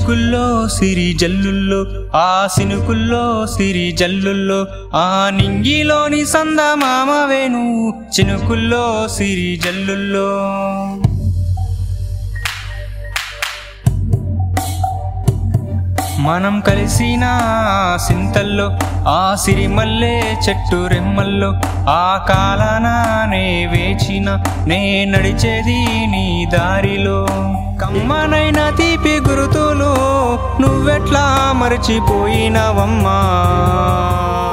చినుకుల్లో సిరి జల్లుల్లో ఆ సినుకుల్లో సిరి జల్లుల్లో ఆ నింగిలోని సందమామ వేణు చినుకుల్లో సిరి జల్లుల్లో మనం కలిసిన సింతల్లో ఆ సిరిమల్లే చెట్టు రెమ్మల్లో ఆ కాలానే వేచిన నే నడిచేది నీ దారిలో కమ్మనైన తీపి గురుతులు నువ్వెట్లా మరచిపోయినవమ్మా